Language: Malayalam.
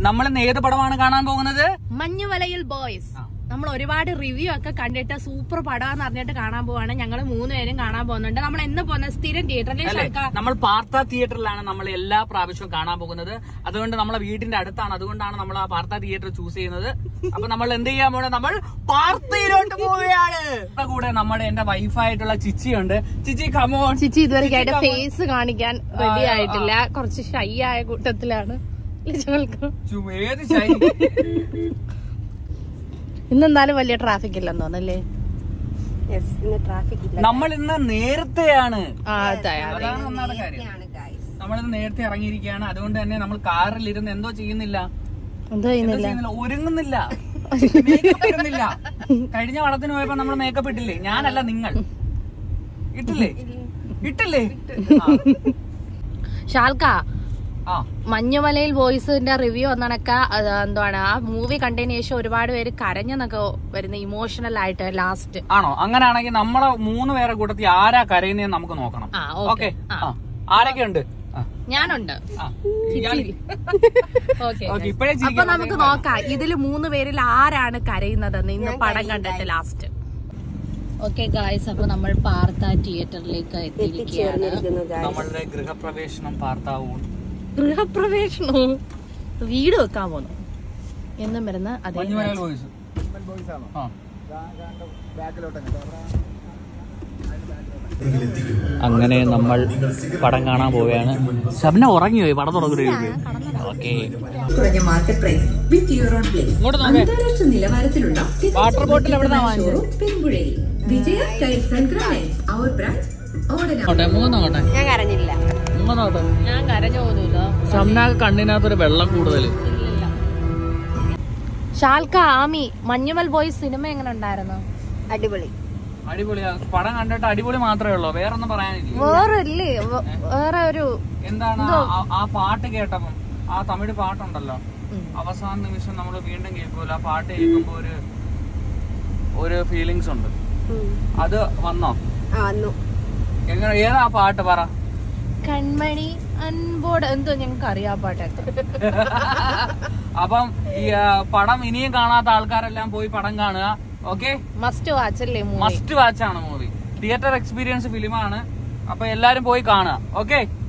നമ്മൾ ഇന്ന് ഏത് പടമാണ് കാണാൻ പോകുന്നത് മഞ്ഞുവലയിൽ ബോയ്സ് ആ. നമ്മൾ ഒരുപാട് റിവ്യൂ ഒക്കെ കണ്ടിട്ട് സൂപ്പർ പടാന്ന് അറിഞ്ഞിട്ട് കാണാൻ പോവാണ് ഞങ്ങൾ മൂന്നുപേരും കാണാൻ പോകുന്നുണ്ട് നമ്മൾ എന്ന് പോകുന്ന സ്ഥിരം തിയേറ്ററിൽ അല്ലേ നമ്മൾ പാർത്ത തിയേറ്ററിലാണ് നമ്മൾ എല്ലാ പ്രാവശ്യവും കാണാൻ പോകുന്നത് അതുകൊണ്ട് നമ്മളെ വീടിന്റെ അടുത്താണ് അതുകൊണ്ടാണ് നമ്മൾ ആ പാർത്ത തിയേറ്റർ ചൂസ് ചെയ്യുന്നത് അപ്പൊ നമ്മൾ എന്ത് ചെയ്യാൻ പോണേ നമ്മൾ പാർത്തയിലോട്ട് പോവുകയാണ് ഇപ്പൊ കൂടെ നമ്മുടെ എന്റെ വൈഫായിട്ടുള്ള ചിച്ചിയുണ്ട് ചിച്ചി കമോൺ ചിച്ചി ഇതുവരെ ആയിട്ട് ചിച്ചി, ഫേസ് കാണിക്കാൻ റെഡി ആയിട്ടില്ല കുറച്ച് ഷൈ ആയ കൂട്ടത്തിലാണ് ലിജോൾക്ക് ഏത് ശൈലി ഇന്നെന്തായാലും വലിയ ട്രാഫിക് ഇല്ലെന്ന് തോന്നല്ലേ നമ്മൾ ഇന്ന് നേരത്തെയാണ് ആ അതെ അതെ അതാണ് ഒന്നാമത്തെ കാര്യം നമ്മളിന്ന് നേരത്തെ ഇറങ്ങിയിരിക്കുകയാണ് അതുകൊണ്ട് തന്നെ നമ്മൾ കാറിൽ ഇരുന്ന് എന്തോ ചെയ്യുന്നില്ല എന്തോ എന്തോ ചെയ്യുന്നില്ല ചെയ്യുന്നില്ല ഒരുങ്ങുന്നില്ല മേക്കപ്പ് ഇടുന്നില്ല കഴിഞ്ഞ വളത്തിന് പോയപ്പോ നമ്മൾ മേക്കപ്പ് ഇട്ടില്ലേ ഞാനല്ല നിങ്ങൾ ഇട്ടില്ലേ ഇട്ടില്ലേ ആ. ഷാൽക്ക ആ മഞ്ഞുമലയിൽ ബോയ്സിന്റെ റിവ്യൂ വന്നണക്ക അത് എന്താണ് ആ മൂവി കണ്ടതിന് ശേഷം ഒരുപാട് പേര് കരഞ്ഞെന്നൊക്കെ വരുന്ന ഇമോഷണൽ ആയിട്ട് ലാസ്റ്റ് ആണോ അങ്ങനെയാണെങ്കിൽ നമ്മളെ മൂന്ന് പേരെ കൂട്ടത്തിൽ ആരാ കരയുന്നതെന്ന് നമുക്ക് നോക്കണം ആ ഓക്കെ ഓക്കെ ആ ആരൊക്കെ ഉണ്ട് ആ, ഞാനുണ്ട് ആ. ഇയാള്- ഓക്കെ ഓക്കെ ഇപ്പഴേ അപ്പൊ ചിരിക്കാൻ നമുക്ക് നോക്കാം ഇതില് മൂന്ന് പേരിൽ ആരാണ് കരയുന്നതെന്ന് ഇന്ന് പടം കണ്ടിട്ട് ലാസ്റ്റ് ഓക്കെ ഗായ്സ് അപ്പൊ നമ്മൾ പാർത്ത തിയേറ്ററിലേക്ക് എത്തിയിരിക്കുകയാണ് നമ്മളുടെ ഗൃഹപ്രവേശനം പാർത്താവൂ ഗൃഹപ്രവേശനവും വീട് വെക്കാൻ പോന്നു എന്നും വരുന്ന അതേ മഞ്ഞുമലൽ വോയിസ് ആ അങ്ങനെ നമ്മൾ പടം കാണാൻ പോവുകയാണ് ശബന ഉറങ്ങിയോ ഈ പടം തുടങ്ങുകയാണ് ഓക്കെ കുറഞ്ഞ market price with your own place ഇങ്ങോട്ട് നോക്കേ അന്താരാഷ്ട്ര നിലവാരത്തിലുള്ള വാട്ടർ ബോട്ടിൽ എവിടുന്നാ വാങ്ങിച്ചത് ഷോറൂം പെൺപുഴയിൽ വിജയ ടൈൽസ് ആൻഡ് ഗ്രാനൈറ്റ്സ് അവർ ബ്രാഞ്ച് ഓടന നോട്ടെ മൂന്നോട്ടെ ഞാൻ കരഞ്ഞില്ല മൂന്നോട്ടെ ഞാൻ കരഞ്ഞു പോകുന്നില്ല ഷംന കണ്ണിനകത്തൊരു വെള്ളം കൂടുതൽ ഷാൽക്ക ആമി മഞ്ഞുമൽ ബോയ്സ് സിനിമ എങ്ങനെ ഉണ്ടായിരുന്നു അടിപൊളി അടിപൊളിയാ പടം കണ്ടിട്ട് അടിപൊളി മാത്രമേ ഉള്ളൂ വേറെ ഒന്നും പറയാനില്ല വേറെ ഇല്ലേ വ- വേറെ ഒരു എന്താണ് ആ- ആ പാട്ട് കേട്ടപ്പം ആ തമിഴ് പാട്ടുണ്ടല്ലോ ഉം. അവസാന നിമിഷം നമ്മൾ വീണ്ടും കേൾക്കൂല ആ പാട്ട് കേൾക്കുമ്പോ ഒരു ഒരു ഫീലിങ്സ് ഉണ്ട് അത് വന്നോ ആ വന്നു എങ്ങനെ ഏതാ ആ പാട്ട് പറ കൺമണി അൻപോട് എന്തോ ഞങ്ങൾക്ക് അറിയാം ആ പാട്ടൊക്കെ അപ്പം ഈ ആ, പടം ഇനിയും കാണാത്ത ആൾക്കാരെല്ലാം പോയി പടം കാണുക ഓക്കെ മസ്റ്റ് വാച്ച് അല്ലേ മൂവി മസ്റ്റ് വാച്ച് ആണ് മൂവി തിയേറ്റർ എക്സ്പീരിയൻസ് ഫിലിമാണ് അപ്പൊ എല്ലാരും പോയി കാണുക ഓക്കെ